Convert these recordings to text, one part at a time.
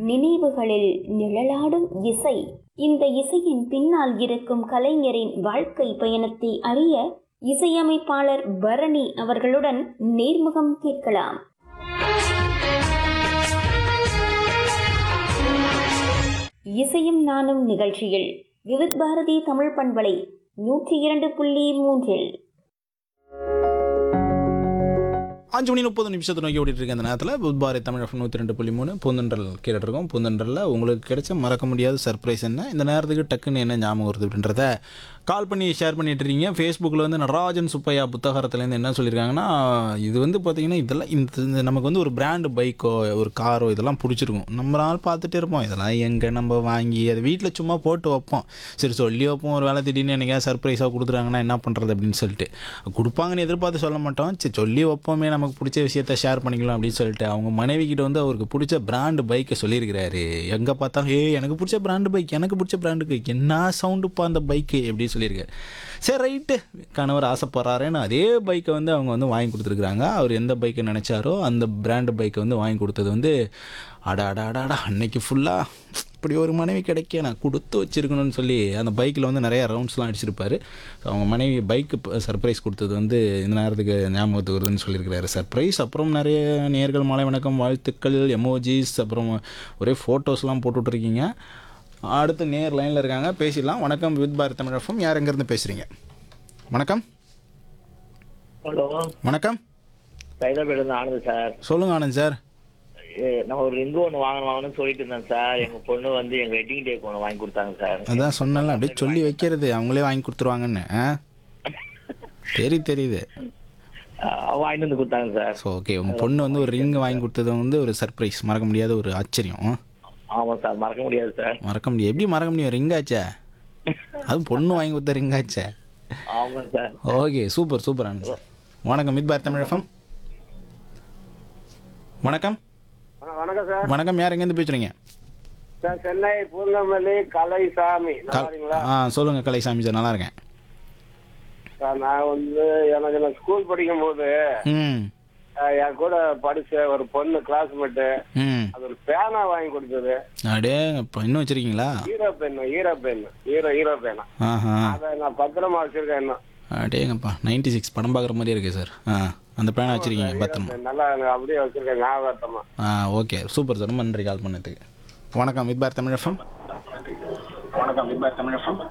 நினைவுகளில் நிழலாடும் இசை இந்த இசையின் பின்னால் இருக்கும் கலைஞரின் வாழ்க்கை பயணத்தை அறிய இசையமைப்பாளர் பரணி அவர்களுடன் நேர்முகம் கேட்கலாம் இசையும் நானும் நிகழ்ச்சியில் விவித் பாரதி தமிழ் பண்பலை நூற்றி இரண்டு புள்ளி மூன்றில் அஞ்சு மணி முப்பது நிமிஷத்தை நோக்கி ஓடிட்டு இருக்க அந்த நேரத்தில் புத்பாரி தமிழ் எஃப்எம் நூற்றி ரெண்டு புள்ளி மூணு பூந்தன்றல் கேட்டுருக்கோம் பூந்தன்றலில் உங்களுக்கு கிடைச்ச மறக்க முடியாத சர்ப்ரைஸ் என்ன இந்த நேரத்துக்கு டக்குன்னு என்ன ஞாபகம் வருது அப்படின்றத கால் பண்ணி ஷேர் பண்ணிட்டு இருக்கீங்க ஃபேஸ்புக்கில் வந்து நடராஜன் சுப்பையா புத்தகரத்துலேருந்து என்ன சொல்லியிருக்காங்கன்னா இது வந்து பார்த்தீங்கன்னா இதெல்லாம் இந்த இந்த நமக்கு வந்து ஒரு பிராண்டு பைக்கோ ஒரு காரோ இதெல்லாம் பிடிச்சிருக்கும் நம்ம நாள் பார்த்துட்டே இருப்போம் இதெல்லாம் எங்கே நம்ம வாங்கி அதை வீட்டில் சும்மா போட்டு வைப்போம் சரி சொல்லி வைப்போம் ஒரு வேலை திடீர்னு எனக்கு சர்ப்ரைஸாக கொடுத்துறாங்கன்னா என்ன பண்ணுறது அப்படின்னு சொல்லிட்டு கொடுப்பாங்கன்னு எதிர்பார்த்து சொல்ல மாட்டோம் சரி சொல்லி வைப்போமே நமக்கு பிடிச்ச விஷயத்த ஷேர் பண்ணிக்கலாம் அப்படின்னு சொல்லிட்டு அவங்க மனைவி கிட்ட வந்து அவருக்கு பிடிச்ச பிராண்டு பைக்கை சொல்லியிருக்கிறாரு எங்கே பார்த்தாலும் ஏ எனக்கு பிடிச்ச பிராண்டு பைக் எனக்கு பிடிச்ச பிராண்டு பைக் என்ன சவுண்டுப்பா அந்த பைக்கு அப்படின்னு சொல்லியிருக்காரு சரி ரைட்டு கணவர் ஆசைப்படுறாருன்னு அதே பைக்கை வந்து அவங்க வந்து வாங்கி கொடுத்துருக்குறாங்க அவர் எந்த பைக்கை நினச்சாரோ அந்த பிராண்டு பைக்கை வந்து வாங்கி கொடுத்தது வந்து அடா அடா அடா அடா அன்னைக்கு ஃபுல்லாக இப்படி ஒரு மனைவி கிடைக்க நான் கொடுத்து வச்சிருக்கணும்னு சொல்லி அந்த பைக்கில் வந்து நிறையா ரவுண்ட்ஸ்லாம் அடிச்சிருப்பாரு அவங்க மனைவி பைக்கு சர்ப்ரைஸ் கொடுத்தது வந்து இந்த நேரத்துக்கு ஞாபகத்துக்கு வருதுன்னு சொல்லியிருக்கிறாரு சர்ப்ரைஸ் அப்புறம் நிறைய நேர்கள் மாலை வணக்கம் வாழ்த்துக்கள் எமோஜிஸ் அப்புறம் ஒரே ஃபோட்டோஸ்லாம் போட்டுட்ருக்கீங்க அடுத்து நேர் லைனில் இருக்காங்க பேசிடலாம் வணக்கம் வித் பாரத் தமிழ் எஃப்எம் யார் எங்கேருந்து பேசுகிறீங்க வணக்கம் ஹலோ வணக்கம் சைதாபேட் இருந்து ஆனந்த் சார் சொல்லுங்கள் ஆனந்த் சார் ஏ, நான் ஒரு ரிங்கு ஒன்று வாங்கணும் வாங்கணும்னு சொல்லிட்டு இருந்தேன் சார் எங்க பொண்ணு வந்து எங்க வெட்டிங் டேக்கு ஒன்று வாங்கி கொடுத்தாங்க சார் அதான் சொன்னல அப்படியே சொல்லி வைக்கிறது அவங்களே வாங்கி கொடுத்துருவாங்கன்னு ஆ தெரி தெரியுது அஹ் வாங்கிட்டு வந்து கொடுத்தாங்க சார் ஸோ ஓகே உங்கள் பொண்ணு வந்து ஒரு ரிங் வாங்கி கொடுத்தது வந்து ஒரு சர்ப்ரைஸ் மறக்க முடியாத ஒரு ஆச்சரியம் ஆமா சார் மறக்க முடியாது சார் மறக்க முடியும் எப்படி மறக்க முடியும் ரிங் ஆச்சே அதுவும் பொண்ணு வாங்கி கொடுத்த ரிங் ஆச்சே ஆமா sir okay super super Anand sir வணக்கம் மித் பாரத் தமிழ் எஃப்எம் வணக்கம் வணக்கம் சார் வணக்கம் யார் எங்கேருந்து பேசுகிறீங்க சார் சென்னை பூந்தமல்லி கலைசாமி நல்லா இருக்கீங்களா ஆ சொல்லுங்கள் கலைசாமி சார் நல்லா இருக்கேன் சார் நான் வந்து எனக்கு நான் ஸ்கூல் படிக்கும் போது ம் அஹ், என் கூட படிச்ச ஒரு பொண்ணு கிளாஸ்மேட்டு ம் அது ஒரு பேனா வாங்கி கொடுத்தது அடே இப்போ இன்னும் வச்சுருக்கீங்களா hero pen hero pen hero hero பேனா ஆஹா அதை நான் பத்திரமா வச்சிருக்கேன் இன்னும் அடேங்கப்பா நைன்டி சிக்ஸ் படம் பார்க்குற மாதிரியே இருக்கு சார் ஆ அந்த பேனை வச்சுருக்கீங்க பத்திரமா நல்லா எனக்கு அப்படியே வச்சிருக்கேன் ஞாபகத்தமா ஆ ஓகே சூப்பர் சார் ரொம்ப நன்றி கால் பண்ணதுக்கு வணக்கம் வித் பார் தமிழ் எஃப்எம் வணக்கம் வித் பார் தமிழ் எஃப்எம்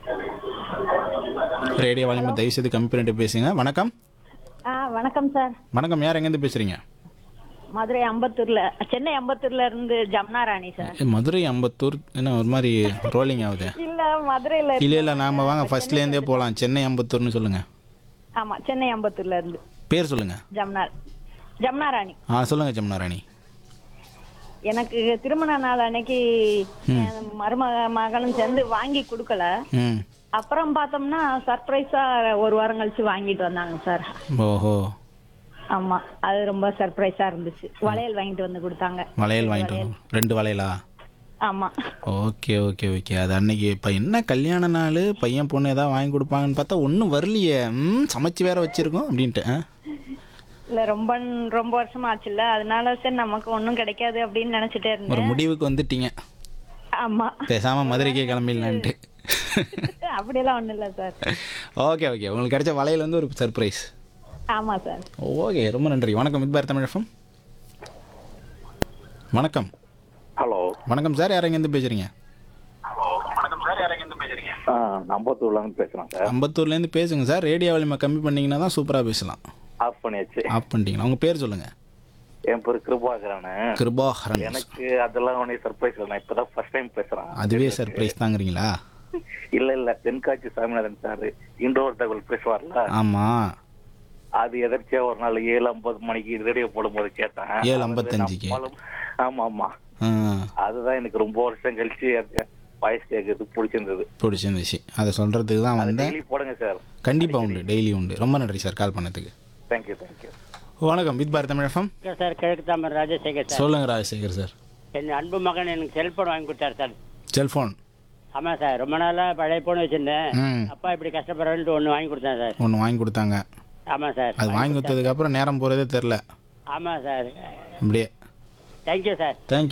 ரேடியோ வால்யூம் தயவு செய்து கம்மி பண்ணிட்டு பேசுங்க வணக்கம் ஆ வணக்கம் சார் வணக்கம் யார் எங்கேருந்து பேசுகிறீங்க மதுரை அம்பத்தூர்ல சென்னை அம்பத்தூர்ல இருந்து ஜம்னா ராணி சார் மதுரை அம்பத்தூர் என்ன ஒரு மாதிரி ரோலிங் ஆகுது இல்ல மதுரையில இல்லை இல்லை நாம் வாங்க ஃபர்ஸ்ட்லேருந்தே போகலாம் சென்னை அம்பத்தூர்னு சொல்லுங்கள் ஆமா சென்னை அம்பத்தூர்ல இருந்து பேர் சொல்லுங்கள் ஜம்னா ஜம்னா ராணி ஆ சொல்லுங்கள் ஜமுனா ராணி எனக்கு திருமண நாள் அன்னைக்கு என் மருமக மகனும் சேர்ந்து வாங்கி கொடுக்கல ம் அப்புறம் பார்த்தோம்னா சர்ப்ரைஸா ஒரு வாரம் கழிச்சு வாங்கிட்டு வந்தாங்க சார் ஓஹோ ஆமா அது ரொம்ப சர்ப்ரைஸா இருந்துச்சு வளையல் வாங்கிட்டு வந்து கொடுத்தாங்க வளையல் வாங்கிட்டு வந்தோம். ரெண்டு வளையலா ஆமா ஓகே ஓகே ஓகே அது அன்னைக்கு இப்போ என்ன கல்யாண நாள் பையன் பொண்ணு ஏதாவது வாங்கி கொடுப்பாங்கன்னு பார்த்தா ஒன்றும் வரலையே ம் சமைச்சு வேற வச்சிருக்கோம் அப்படின்ட்டு ஆ? இல்ல ரொம்ப ரொம்ப வருஷமா ஆச்சுல்ல அதனால சரி நமக்கு ஒண்ணும் கிடைக்காது அப்படின்னு நினைச்சிட்டே ஒரு இருந்தேன் முடிவுக்கு வந்துட்டீங்க ஆமா பேசாமல் மதுரைக்கே கிளம்பிடலான்ட்டு அப்படியெல்லாம் ஒண்ணும் இல்ல சார் ஓகே ஓகே உங்களுக்கு கிடைச்ச வளையல் வந்து ஒரு சர்ப்ரைஸ் ஆமா சார் ஓகே ரொம்ப நன்றி வணக்கம் மித் பார் தமிழ் எஃப்எம் வணக்கம் ஹலோ வணக்கம் சார் யார் எங்கேருந்து பேசுகிறீங்க நம்பத்தூர்ல இருந்து பேசுறேன் சார் அம்பத்தூர்லேருந்து பேசுங்க சார் ரேடியோ வால்யூமை கம்மி பண்ணிங்கன்னா தான் சூப்பராக பேசலாம் ஆஃப் பண்ணியாச்சு ஆஃப் பண்ணிட்டீங்களா உங்கள் பேர் சொல்லுங்கள் என் பேர் கிருபாகரன் கிருபாஹரன் எனக்கு அதெல்லாம் உனக்கு சர்ப்ரைஸ் நான் இப்பதான் ஃபர்ஸ்ட் டைம் பேசுறேன் அதுவே சர்ப்ரைஸ் தாங்கிறீங்களா இல்ல இல்ல தென்காட்சி சாமிநாதன் சார் இண்டோர் தகவல் பேசுவார்ல ஆமாம் அது எதர்ச்சியா ஒரு நாள் ஏழு ஐம்பது மணிக்கு ரேடியோ போடும்போது கேட்டேன் ஏழு ஐம்பத்தஞ்சுக்கு. நம்மளும்- ஆமா ஆமா ஆ அதுதான் எனக்கு ரொம்ப வருஷம் கழிச்சு வாய்ஸ் கேட்கறது பிடிச்சிருந்தது பிடிச்சிருந்துச்சு அதை சொல்கிறதுக்கு தான் அது வந்தேன் டெய்லி போடுங்க சார் கண்டிப்பாக உண்டு டெய்லி உண்டு ரொம்ப நன்றி சார் கால் பண்ணதுக்கு தேங்க்யூ தேங்க்யூ வணக்கம் வித் பாரத் தமிழ் எஃப்எம் சார் கிழக்கு தாமர் ராஜசேகர் சார் சொல்லுங்கள் ராஜசேகர் சார் என் அன்பு மகன் எனக்கு செல்போன் வாங்கி கொடுத்தாரு சார் செல்ஃபோன் ஆமாம் சார் ரொம்ப நாளாக பழைய ஃபோன் வச்சுருந்தேன் ம் அப்பா இப்படி கஷ்டப்படுறேன்ட்டு ஒன்று வாங்கி கொடுத்தேன் சார் ஒன்று வாங்கி கொடுத்தாங்க ஆமாம் சார் அது வாங்கி கொடுத்ததுக்கப்புறம் நேரம் போகிறதே தெரில ஆமாம் சார் அப்படியே தேங்க்யூ சார் தேங்க்யூ